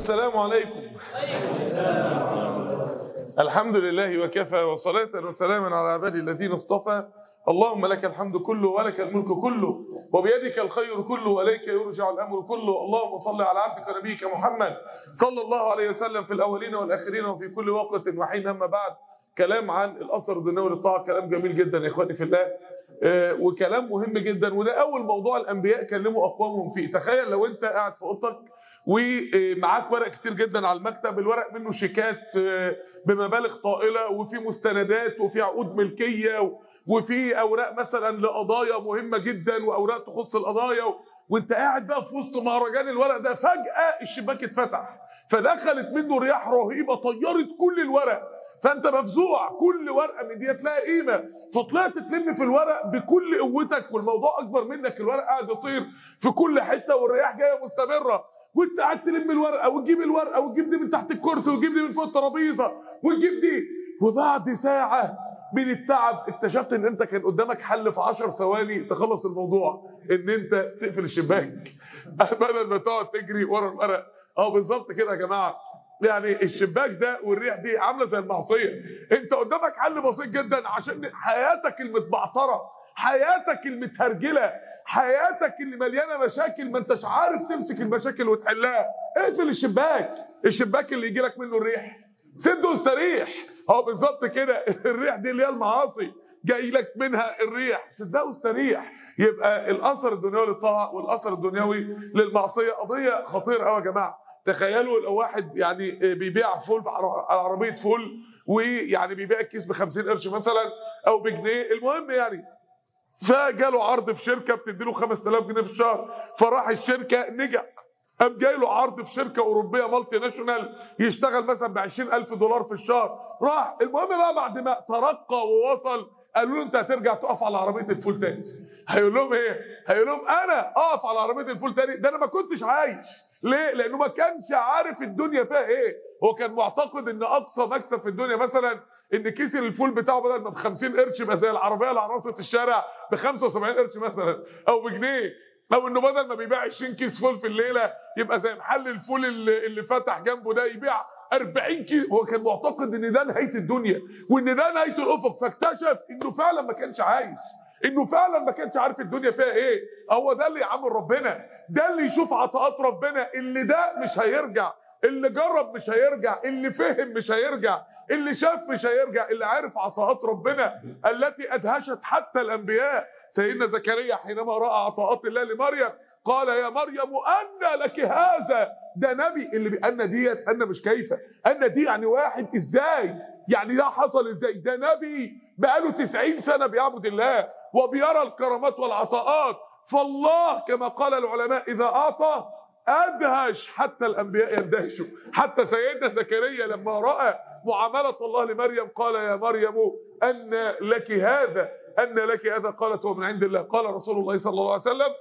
السلام عليكم الحمد لله وكفى وصلاة وسلاما على عبادي الذين اصطفى اللهم لك الحمد كله ولك الملك كله وبيدك الخير كله وإليك يرجع الأمر كله اللهم صل على عبدك ونبيك محمد صلى الله عليه وسلم في الأولين والآخرين وفي كل وقت وحين أما بعد كلام عن الأثر الدنيوي للطاعة كلام جميل جدا يا إخواني في الله آه، وكلام مهم جدا وده أول موضوع الأنبياء كلموا أقوامهم فيه تخيل لو أنت قاعد في أوضتك ومعاك ورق كتير جدا على المكتب الورق منه شيكات آه، بمبالغ طائلة وفي مستندات وفي عقود ملكية وفي اوراق مثلا لقضايا مهمه جدا واوراق تخص القضايا وانت قاعد بقى في وسط مهرجان الورق ده فجاه الشباك اتفتح فدخلت منه رياح رهيبه طيرت كل الورق فانت مفزوع كل ورقه من دي تلاقي قيمه فطلعت تلم في الورق بكل قوتك والموضوع اكبر منك الورق قاعد يطير في كل حته والرياح جايه مستمره وانت قاعد تلم الورقه وتجيب الورقه وتجيب دي من تحت الكرسي وتجيب دي من فوق الترابيزه وتجيب دي وبعد ساعه من التعب اكتشفت ان انت كان قدامك حل في 10 ثواني تخلص الموضوع ان انت تقفل الشباك بدل ما تقعد تجري ورا الورق اه بالظبط كده يا جماعه يعني الشباك ده والريح دي عامله زي المعصيه انت قدامك حل بسيط جدا عشان حياتك المتبعتره حياتك المتهرجله حياتك اللي مليانه مشاكل ما انتش عارف تمسك المشاكل وتحلها اقفل الشباك الشباك اللي يجي لك منه الريح سد واستريح اه بالظبط كده الريح دي اللي هي المعاصي جاي لك منها الريح سدها واستريح يبقى الاثر الدنيوي للطاعه والاثر الدنيوي للمعصيه قضيه خطيره قوي يا جماعه تخيلوا لو واحد يعني بيبيع فول على عربيه فول ويعني بيبيع الكيس ب 50 قرش مثلا او بجنيه المهم يعني فجاله عرض في شركه بتدي له 5000 جنيه في الشهر فراح الشركه نجح قام جاي له عرض في شركه اوروبيه مالتي ناشونال يشتغل مثلا ب 20000 دولار في الشهر راح المهم بقى بعد ما ترقى ووصل قالوا له انت هترجع تقف على عربيه الفول تاني هيقول لهم ايه هيقول لهم انا اقف على عربيه الفول تاني ده انا ما كنتش عايش ليه لانه ما كانش عارف الدنيا فيها ايه هو كان معتقد ان اقصى مكسب في الدنيا مثلا ان كيس الفول بتاعه بدل ما ب 50 قرش يبقى زي العربيه اللي على رصه الشارع ب 75 قرش مثلا او بجنيه او انه بدل ما بيبيع 20 كيس فول في الليله يبقى زي محل الفول اللي, اللي فتح جنبه ده يبيع 40 كيس هو كان معتقد ان ده نهايه الدنيا وان ده نهايه الافق فاكتشف انه فعلا ما كانش عايش انه فعلا ما كانش عارف الدنيا فيها ايه هو ده اللي يعمل ربنا ده اللي يشوف عطاءات ربنا اللي ده مش هيرجع اللي جرب مش هيرجع اللي فهم مش هيرجع اللي شاف مش هيرجع اللي عارف عطاءات ربنا التي ادهشت حتى الانبياء سيدنا زكريا حينما راى عطاءات الله لمريم قال يا مريم أن لك هذا ده نبي اللي بأن ديت أن مش كيفة أن دي يعني واحد إزاي يعني ده حصل إزاي ده نبي بقاله تسعين سنة بيعبد الله وبيرى الكرامات والعطاءات فالله كما قال العلماء إذا أعطى أدهش حتى الأنبياء يندهشوا حتى سيدنا زكريا لما رأى معاملة الله لمريم قال يا مريم أن لك هذا أن لك هذا قالت هو من عند الله قال رسول الله صلى الله عليه وسلم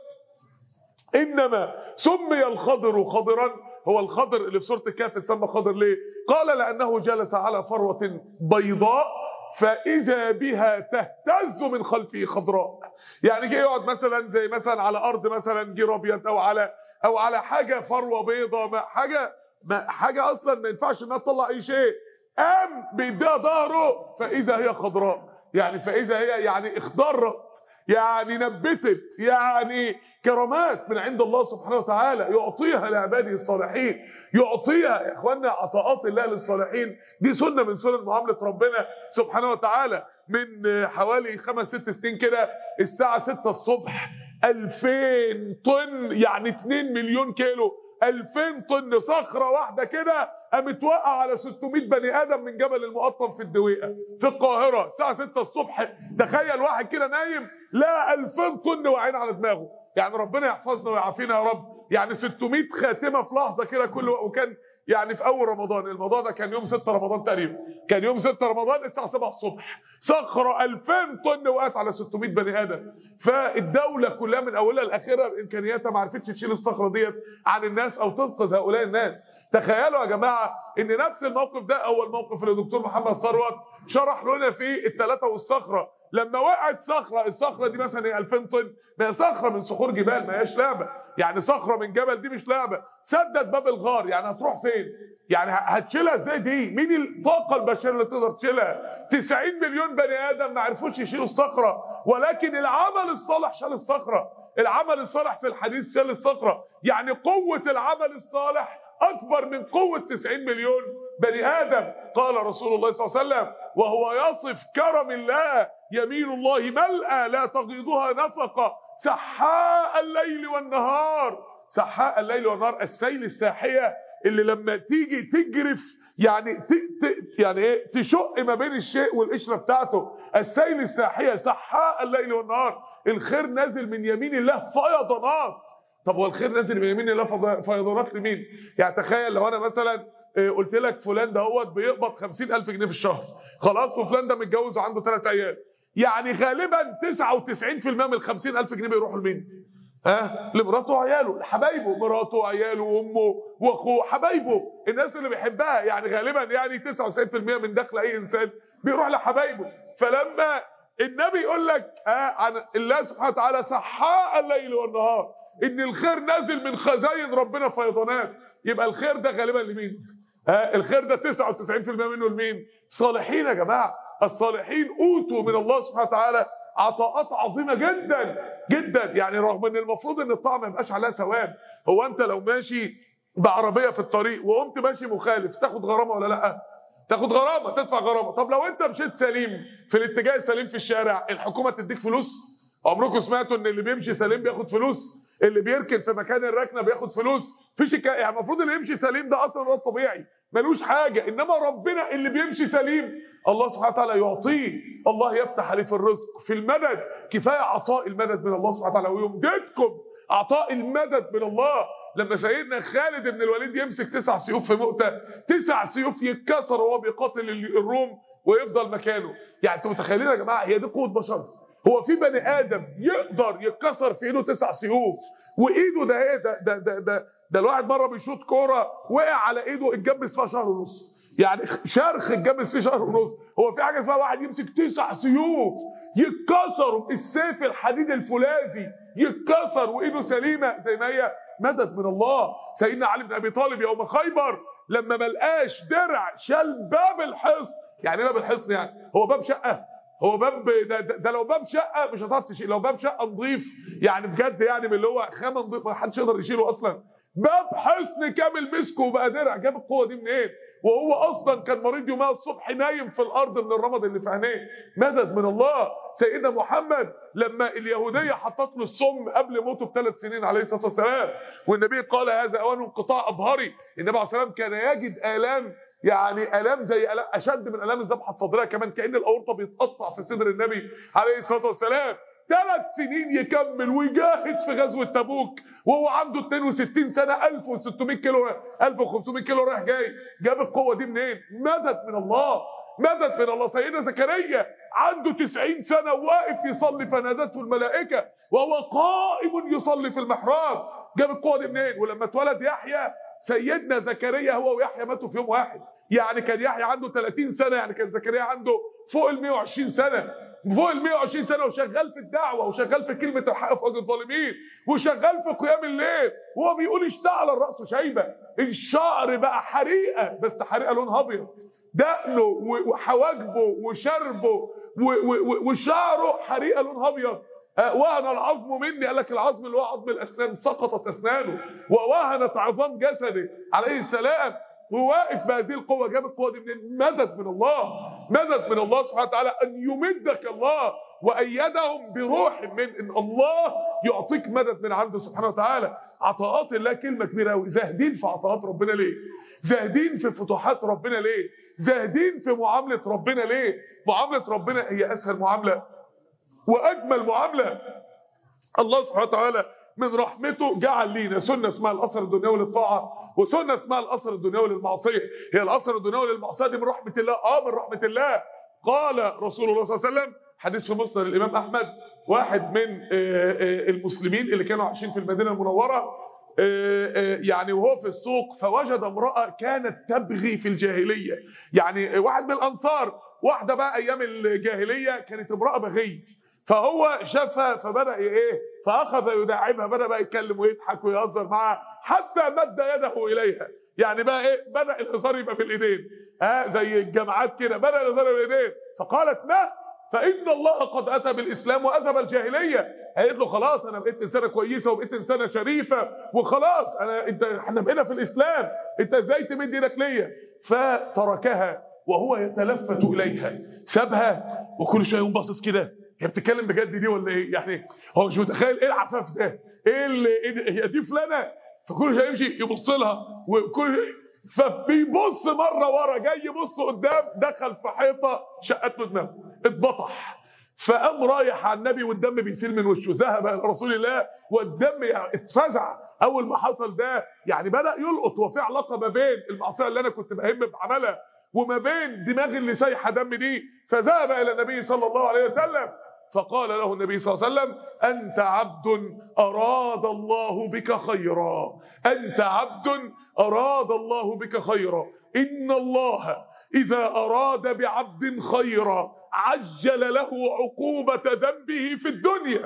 إنما سمي الخضر خضرا هو الخضر اللي في سورة الكهف اتسمى خضر ليه قال لأنه جلس على فروة بيضاء فإذا بها تهتز من خلفه خضراء يعني جه يقعد مثلا زي مثلا على أرض مثلا جير أبيض أو على أو على حاجة فروة بيضاء ما حاجة ما حاجة أصلا ما ينفعش إنها تطلع أي شيء قام بيديها ظهره فإذا هي خضراء يعني فإذا هي يعني اخضرت يعني نبتت يعني كرامات من عند الله سبحانه وتعالى يعطيها لعباده الصالحين يعطيها يا اخوانا عطاءات الله للصالحين دي سنه من سنن معامله ربنا سبحانه وتعالى من حوالي خمس ست سنين كده الساعه 6 الصبح 2000 طن يعني 2 مليون كيلو 2000 طن صخره واحده كده قامت واقعه على 600 بني ادم من جبل المقطم في الدويقه في القاهره الساعه 6 الصبح تخيل واحد كده نايم لا 2000 طن واقعين على دماغه يعني ربنا يحفظنا ويعافينا يا رب يعني 600 خاتمه في لحظه كده كل وكان يعني في اول رمضان الموضوع ده كان يوم 6 رمضان تقريبا كان يوم 6 رمضان الساعه 7 الصبح صخره 2000 طن وقعت على 600 بني ادم فالدوله كلها من اولها لاخرها بامكانياتها ما عرفتش تشيل الصخره ديت عن الناس او تنقذ هؤلاء الناس تخيلوا يا جماعه ان نفس الموقف ده اول موقف اللي الدكتور محمد ثروت شرح لنا فيه الثلاثه والصخره لما وقعت صخره الصخره دي مثلا هي 2000 طن ما هي صخره من صخور جبال ما هياش لعبه يعني صخره من جبل دي مش لعبه سدد باب الغار يعني هتروح فين يعني هتشيلها ازاي دي مين الطاقه البشريه اللي تقدر تشيلها 90 مليون بني ادم ما عرفوش يشيلوا الصخره ولكن العمل الصالح شال الصخره العمل الصالح في الحديث شال الصخره يعني قوه العمل الصالح اكبر من قوه 90 مليون بني ادم قال رسول الله صلى الله عليه وسلم وهو يصف كرم الله يمين الله ملأى لا تغيضها نفقه سحاء الليل والنهار سحاء الليل والنهار السيل الساحيه اللي لما تيجي تجرف يعني ت... ت... يعني ايه تشق ما بين الشيء والقشره بتاعته السيل الساحيه سحاء الليل والنهار الخير نازل من يمين الله فيضانات طب هو الخير نازل من يمين الله فيضانات لمين يعني تخيل لو انا مثلا قلت لك فلان دهوت بيقبض 50000 جنيه في الشهر خلاص وفلان ده متجوز وعنده ثلاث عيال يعني غالبا 99% من ال 50000 جنيه بيروحوا لمين ها لمراته وعياله لحبايبه مراته وعياله وامه واخوه حبايبه الناس اللي بيحبها يعني غالبا يعني 99% من دخل اي انسان بيروح لحبايبه فلما النبي يقول لك ها عن الله سبحانه وتعالى سحاء الليل والنهار ان الخير نازل من خزاين ربنا فيضانات يبقى الخير ده غالبا لمين ها الخير ده 99% منه لمين صالحين يا جماعه الصالحين اوتوا من الله سبحانه وتعالى عطاءات عظيمه جدا جدا يعني رغم ان المفروض ان الطاعه ما يبقاش عليها ثواب هو انت لو ماشي بعربيه في الطريق وقمت ماشي مخالف تاخد غرامه ولا لا تاخد غرامه تدفع غرامه طب لو انت مشيت سليم في الاتجاه السليم في الشارع الحكومه تديك فلوس عمركم سمعتوا ان اللي بيمشي سليم بياخد فلوس اللي بيركن في مكان الركنه بياخد فلوس فيش يعني المفروض اللي يمشي سليم ده اصلا هو الطبيعي ملوش حاجه انما ربنا اللي بيمشي سليم الله سبحانه وتعالى يعطيه الله يفتح عليه في الرزق في المدد كفايه عطاء المدد من الله سبحانه وتعالى ويمددكم عطاء المدد من الله لما سيدنا خالد بن الوليد يمسك تسع سيوف في مؤتة تسع سيوف يتكسر وهو بيقاتل الروم ويفضل مكانه يعني انتوا متخيلين يا جماعه هي دي قوه بشر هو في بني ادم يقدر يتكسر في ايده تسع سيوف وايده ده ايه ده ده ده, ده ده الواحد مره بيشوط كوره وقع على ايده اتجبس فيها شهر ونص يعني شرخ اتجبس فيه شهر ونص هو في حاجه اسمها واحد يمسك تسع سيوف يتكسر السيف الحديد الفولاذي يتكسر وايده سليمه زي ما هي مدد من الله سيدنا علي بن ابي طالب يوم خيبر لما ما لقاش درع شال باب الحصن يعني ايه باب الحصن يعني هو باب شقه هو باب ده, ده, ده لو باب شقه مش هتعرف تشيل لو باب شقه نظيف يعني بجد يعني من اللي هو خامه نظيف ما حدش يقدر يشيله اصلا باب حصن كامل مسكه وبقى درع جاب القوه دي منين وهو اصلا كان مريض يومها الصبح نايم في الارض من الرمض اللي في عينيه مدد من الله سيدنا محمد لما اليهوديه حطت له السم قبل موته بثلاث سنين عليه الصلاه والسلام والنبي قال هذا اوان انقطاع ابهري النبي عليه الصلاه والسلام كان يجد الام يعني الام زي ألام اشد من الام الذبحه الصدريه كمان كان الاورطه بيتقطع في صدر النبي عليه الصلاه والسلام ثلاث سنين يكمل ويجاهد في غزوه تبوك وهو عنده 62 سنه 1600 كيلو 1500 كيلو رايح جاي جاب القوه دي منين مدد من الله مدد من الله سيدنا زكريا عنده 90 سنه واقف يصلي فنادته الملائكه وهو قائم يصلي في المحراب جاب القوه دي منين ولما اتولد يحيى سيدنا زكريا هو ويحيى ماتوا في يوم واحد يعني كان يحيى عنده 30 سنه يعني كان زكريا عنده فوق ال 120 سنه فوق ال 120 سنه وشغال في الدعوه وشغال في كلمه الحق في وجه الظالمين وشغال في قيام الليل وهو بيقول اشتعل الراس شيبه الشعر بقى حريقه بس حريقه لونها ابيض دقنه وحواجبه وشربه وشعره حريقه لونها ابيض وهن العظم مني قال لك العظم اللي هو عظم الاسنان سقطت اسنانه ووهنت عظام جسده عليه السلام وواقف بهذه القوه جاب القوه دي منين مدد من الله مدد من الله سبحانه وتعالى ان يمدك الله وايدهم بروح من ان الله يعطيك مدد من عنده سبحانه وتعالى عطاءات الله كلمه كبيره قوي زاهدين في عطاءات ربنا ليه زاهدين في فتوحات ربنا ليه زاهدين في معامله ربنا ليه معامله ربنا هي اسهل معامله واجمل معامله الله سبحانه وتعالى من رحمته جعل لينا سنه اسمها الاثر الدنيوي للطاعه وسنه اسمها الاثر الدنيوي للمعصيه هي الاثر الدنيوي للمعصيه دي من رحمه الله اه من رحمه الله قال رسول الله صلى الله عليه وسلم حديث في مسند الامام احمد واحد من المسلمين اللي كانوا عايشين في المدينه المنوره يعني وهو في السوق فوجد امرأة كانت تبغي في الجاهلية يعني واحد من الأنصار واحدة بقى أيام الجاهلية كانت امرأة بغي فهو شافها فبدأ ايه فأخذ يداعبها بدأ بقى يتكلم ويضحك ويهزر معها حتى مد يده إليها يعني بقى ايه بدأ الهزار يبقى في الإيدين ها زي الجامعات كده بدأ الهزار في الإيدين فقالت ما فإن الله قد أتى بالإسلام وأذهب الجاهلية قالت له خلاص أنا بقيت إنسانة كويسة وبقيت إنسانة شريفة وخلاص أنا أنت إحنا بقينا في الإسلام أنت إزاي تمد إيدك ليا فتركها وهو يتلفت إليها سابها وكل شوية يقوم باصص كده هي بتتكلم بجد دي ولا إيه يعني هو مش متخيل إيه العفاف ده إيه اللي إيه هي دي فلانة فكل شوية يمشي يبص لها وكل فبيبص مره ورا جاي يبص قدام دخل في حيطه شقت له دماغه اتبطح فقام رايح على النبي والدم بيسيل من وشه ذهب الى رسول الله والدم يعني اتفزع اول ما حصل ده يعني بدا يلقط وفي علاقه ما بين المعصيه اللي انا كنت بهم بعملها وما بين دماغي اللي سايحه دم دي فذهب الى النبي صلى الله عليه وسلم فقال له النبي صلى الله عليه وسلم أنت عبد أراد الله بك خيرا أنت عبد أراد الله بك خيرا إن الله إذا أراد بعبد خيرا عجل له عقوبة ذنبه في الدنيا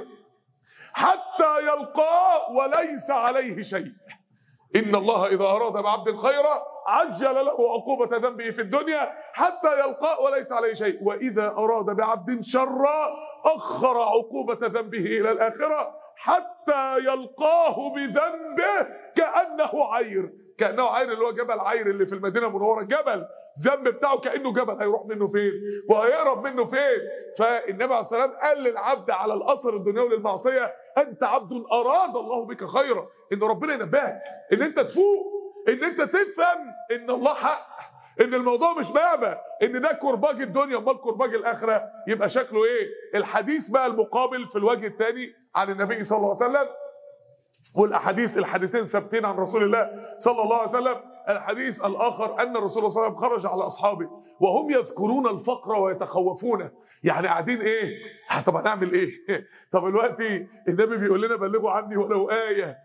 حتى يلقاه وليس عليه شيء إن الله إذا أراد بعبد خيرا عجل له عقوبة ذنبه في الدنيا حتى يلقاه وليس عليه شيء وإذا أراد بعبد شرا أخر عقوبة ذنبه إلى الآخرة حتى يلقاه بذنبه كأنه عير كأنه عير اللي هو جبل عير اللي في المدينة المنورة جبل ذنب بتاعه كأنه جبل هيروح منه فين وهيهرب منه فين فالنبي عليه الصلاة والسلام قال للعبد على الأثر الدنيوي للمعصية أنت عبد أراد الله بك خيرا إن ربنا ينبهك إن أنت تفوق إن أنت تفهم إن الله حق ان الموضوع مش لعبه ان ده كرباج الدنيا امال كرباج الاخره يبقى شكله ايه الحديث بقى المقابل في الوجه الثاني عن النبي صلى الله عليه وسلم والاحاديث الحديثين ثابتين عن رسول الله صلى الله عليه وسلم الحديث الاخر ان الرسول صلى الله عليه وسلم خرج على اصحابه وهم يذكرون الفقر ويتخوفونه يعني قاعدين ايه طب هنعمل ايه طب دلوقتي النبي بيقول لنا بلغوا عني ولو ايه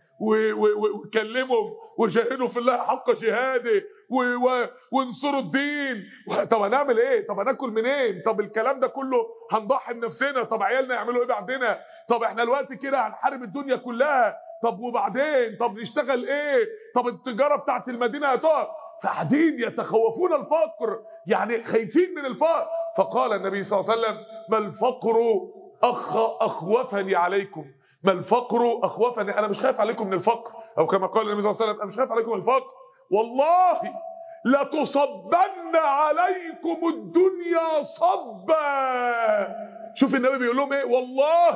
وكلمهم وجاهدوا في الله حق جهاده وانصروا الدين طب هنعمل ايه طب هناكل منين طب الكلام ده كله هنضحي بنفسنا طب عيالنا يعملوا ايه بعدنا طب احنا الوقت كده هنحارب الدنيا كلها طب وبعدين طب نشتغل ايه طب التجاره بتاعت المدينه هتقف فقاعدين يتخوفون الفقر يعني خايفين من الفقر فقال النبي صلى الله عليه وسلم ما الفقر أخ أخوفني عليكم ما الفقر أخوفني أنا مش خايف عليكم من الفقر أو كما قال النبي صلى الله عليه وسلم أنا مش خايف عليكم من الفقر والله لتصبن عليكم الدنيا صبا شوف النبي بيقول لهم ايه والله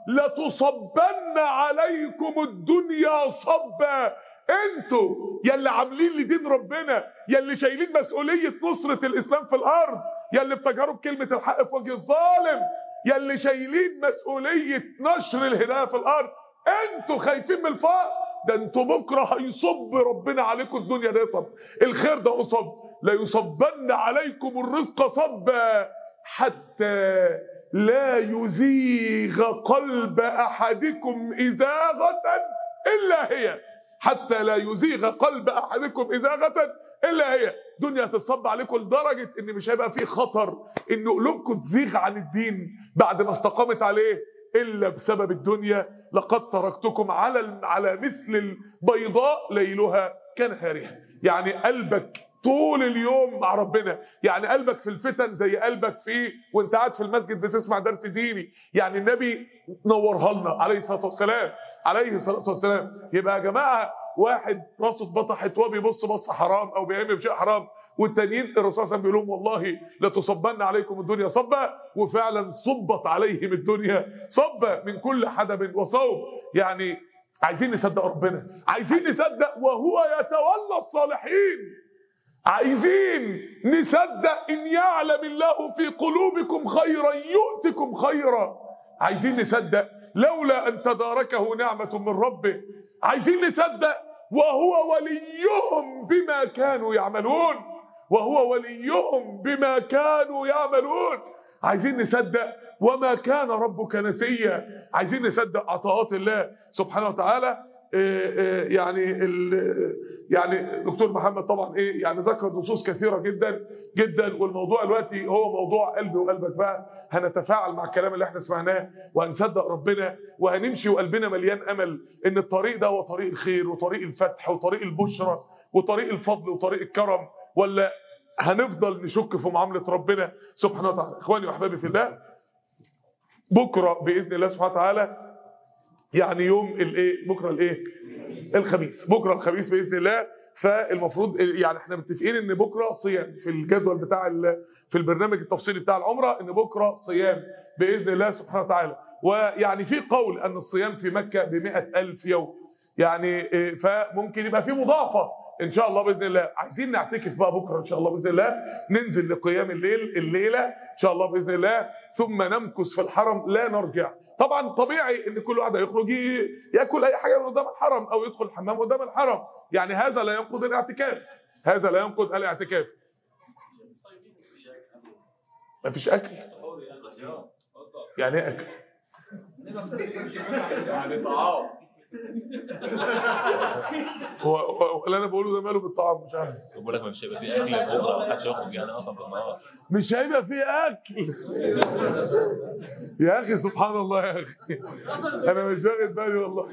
لتصبن عليكم الدنيا صبا انتوا يلي عاملين لدين ربنا يلي شايلين مسؤولية نصرة الإسلام في الأرض يلي بتجارب كلمة الحق في وجه الظالم يلي شايلين مسؤولية نشر الهداية في الأرض انتوا خايفين من الفقر ده انتوا بكرة هيصب ربنا عليكم الدنيا نصب الخير ده أصب لا يصبن عليكم الرزق صبا حتى لا يزيغ قلب أحدكم إزاغة إلا هي حتى لا يزيغ قلب أحدكم إزاغة إلا هي دنيا تتصب عليكم لدرجة إن مش هيبقى فيه خطر إن قلوبكم تزيغ عن الدين بعد ما استقامت عليه إلا بسبب الدنيا لقد تركتكم على على مثل البيضاء ليلها كنهارها يعني قلبك طول اليوم مع ربنا يعني قلبك في الفتن زي قلبك في وانت قاعد في المسجد بتسمع درس ديني يعني النبي نورها لنا عليه الصلاه والسلام عليه الصلاه والسلام يبقى يا جماعه واحد راسه اتبطحت وهو بيبص بص حرام او بيعمل بشيء حرام والتانيين الرسول صلى الله عليه وسلم بيقول لهم والله لتصبن عليكم الدنيا صبا وفعلا صبت عليهم الدنيا صبا من كل حدب وصوب يعني عايزين نصدق ربنا عايزين نصدق وهو يتولى الصالحين عايزين نصدق ان يعلم الله في قلوبكم خيرا يؤتكم خيرا عايزين نصدق لولا ان تداركه نعمه من ربه عايزين نصدق وهو وليهم بما كانوا يعملون وهو وليهم بما كانوا يعملون عايزين نصدق وما كان ربك نسيا عايزين نصدق عطاءات الله سبحانه وتعالى يعني يعني الدكتور محمد طبعا ايه يعني ذكر نصوص كثيره جدا جدا والموضوع دلوقتي هو موضوع قلبي وقلبك بقى هنتفاعل مع الكلام اللي احنا سمعناه وهنصدق ربنا وهنمشي وقلبنا مليان امل ان الطريق ده هو طريق الخير وطريق الفتح وطريق البشرى وطريق الفضل وطريق الكرم ولا هنفضل نشك في معامله ربنا سبحانه وتعالى اخواني واحبابي في الله بكره باذن الله سبحانه وتعالى يعني يوم الايه بكره الايه الخميس بكره الخميس باذن الله فالمفروض يعني احنا متفقين ان بكره صيام في الجدول بتاع في البرنامج التفصيلي بتاع العمره ان بكره صيام باذن الله سبحانه وتعالى ويعني في قول ان الصيام في مكه ب ألف يوم يعني فممكن يبقى في مضاعفه ان شاء الله باذن الله عايزين نعتكف بقى بكره ان شاء الله باذن الله ننزل لقيام الليل الليله ان شاء الله باذن الله ثم نمكث في الحرم لا نرجع طبعا طبيعي ان كل واحد هيخرج ياكل اي حاجه من قدام الحرم او يدخل الحمام قدام الحرم يعني هذا لا ينقض الاعتكاف هذا لا ينقض الاعتكاف ما فيش اكل يعني ايه اكل يعني طعام هو هو اللي انا بقوله ده ماله بالطعام مش عارف بقول لك مش هيبقى في اكل بكره ما حدش يخرج يعني اصلا في النهار مش هيبقى فيه اكل يا اخي سبحان الله يا اخي انا مش واخد بالي والله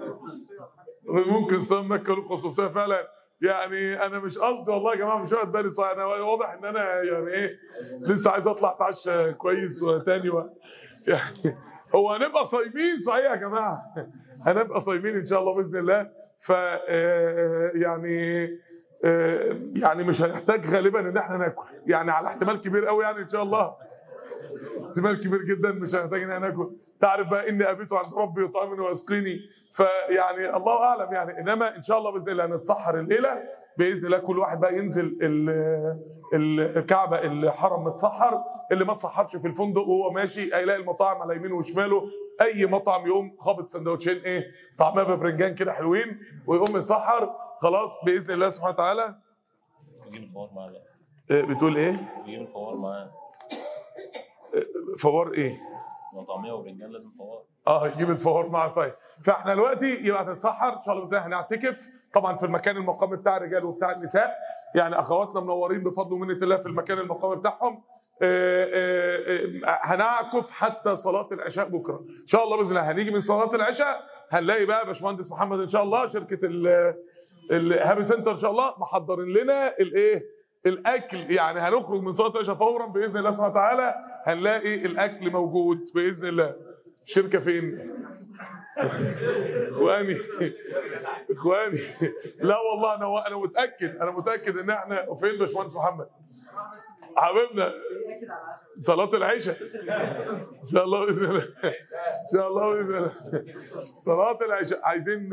ممكن صيام مكه له خصوصيه فعلا يعني انا مش قصدي والله يا جماعه مش واخد بالي صحيح انا واضح ان انا يعني ايه لسه عايز اطلع اتعشى كويس وتاني و... يعني هو هنبقى صايمين صحيح يا جماعه هنبقى صايمين ان شاء الله باذن الله ف يعني يعني مش هنحتاج غالبا ان احنا ناكل يعني على احتمال كبير قوي يعني ان شاء الله احتمال كبير جدا مش هنحتاج ان احنا ناكل تعرف بقى اني ابيت عند ربي يطعمني ويسقيني فيعني الله اعلم يعني انما ان شاء الله باذن الله هنتسحر الليله باذن الله كل واحد بقى ينزل الكعبه الحرم متسحر اللي ما اتسحرش في الفندق وهو ماشي هيلاقي المطاعم على يمينه وشماله اي مطعم يقوم خابط سندوتشين ايه طعمها ببرنجان كده حلوين ويقوم يسحر خلاص باذن الله سبحانه وتعالى نجيب الفوار معاه بقى إيه بتقول ايه نجيب الفوار معاه فوار ايه ما طعميه وبرنجان لازم فوار اه يجيب الفوار مع طيب فاحنا دلوقتي يبقى هنتسحر ان شاء الله ازاي هنعتكف طبعا في المكان المقام بتاع الرجال وبتاع النساء يعني اخواتنا منورين بفضل ومنه الله في المكان المقام بتاعهم آه، آه، آه، هنعكف حتى صلاه العشاء بكره ان شاء الله باذن الله هنيجي من صلاه العشاء هنلاقي بقى باشمهندس محمد ان شاء الله شركه ال الهابي سنتر ان شاء الله محضرين لنا الايه الاكل يعني هنخرج من صلاه العشاء فورا باذن الله سبحانه وتعالى هنلاقي الاكل موجود باذن الله الشركه فين اخواني اخواني لا والله انا انا متاكد انا متاكد ان احنا فين باشمهندس محمد حبيبنا صلاة العشاء ان شاء الله باذن الله ان شاء الله باذن الله صلاة العشاء عايزين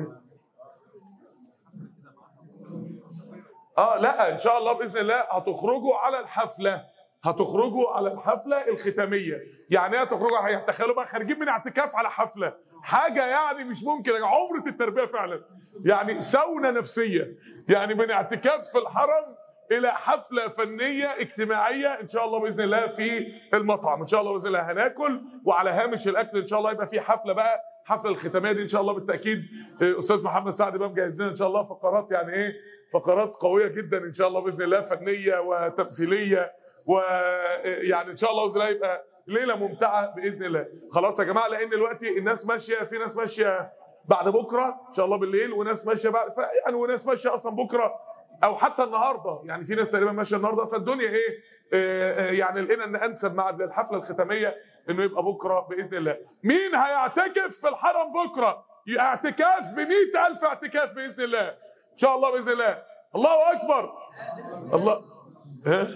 اه لا ان شاء الله باذن الله هتخرجوا على الحفله هتخرجوا على الحفله الختاميه يعني ايه هتخرجوا هي- تخيلوا بقى خارجين من اعتكاف على حفله حاجه يعني مش ممكن يا جماعة، عمره التربيه فعلا يعني سونه نفسيه يعني من اعتكاف في الحرم الى حفله فنيه اجتماعيه ان شاء الله باذن الله في المطعم ان شاء الله باذن الله هناكل وعلى هامش الاكل ان شاء الله يبقى في حفله بقى حفله الختاميه دي ان شاء الله بالتاكيد آه، استاذ محمد سعد بقى مجهز لنا ان شاء الله فقرات يعني ايه فقرات قويه جدا ان شاء الله باذن الله فنيه وتمثيليه ويعني ان شاء الله باذن الله يبقى ليله ممتعه باذن الله خلاص يا جماعه لان دلوقتي الناس ماشيه في ناس ماشيه بعد بكره ان شاء الله بالليل وناس ماشيه بعد ف- يعني وناس ماشيه اصلا بكره او حتى النهارده يعني في ناس تقريبا ماشيه النهارده فالدنيا ايه آه، آه، يعني لقينا ان انسب ميعاد للحفله الختاميه انه يبقى بكره باذن الله مين هيعتكف في الحرم بكره اعتكاف ب ألف اعتكاف باذن الله ان شاء الله باذن الله الله اكبر الله ها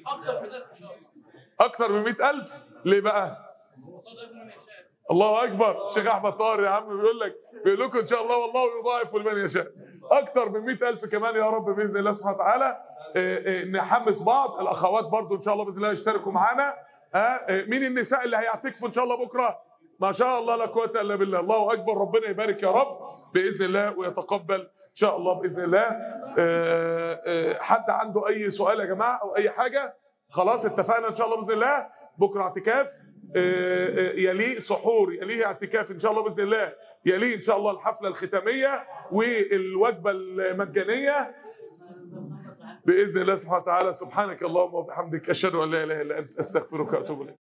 اكثر من 100000 ليه بقى الله اكبر شيخ احمد طاهر يا عم بيقول لك بيقول لكم ان شاء الله والله يضاعف لمن يشاء اكثر من 100000 كمان يا رب باذن الله سبحانه وتعالى آه، آه، نحمس بعض الاخوات برضو ان شاء الله باذن الله يشتركوا معانا ها آه، مين النساء اللي هيعتكفوا ان شاء الله بكره ما شاء الله لا قوه الا بالله الله اكبر ربنا يبارك يا رب باذن الله ويتقبل ان شاء الله باذن الله آه، آه، حد عنده اي سؤال يا جماعه او اي حاجه خلاص اتفقنا ان شاء الله باذن الله بكره اعتكاف آه، آه، يليه سحور يليه اعتكاف ان شاء الله باذن الله يليه ان شاء الله الحفله الختاميه والوجبه المجانيه باذن الله سبحانه وتعالى سبحانك اللهم وبحمدك اشهد ان لا اله الا انت استغفرك واتوب اليك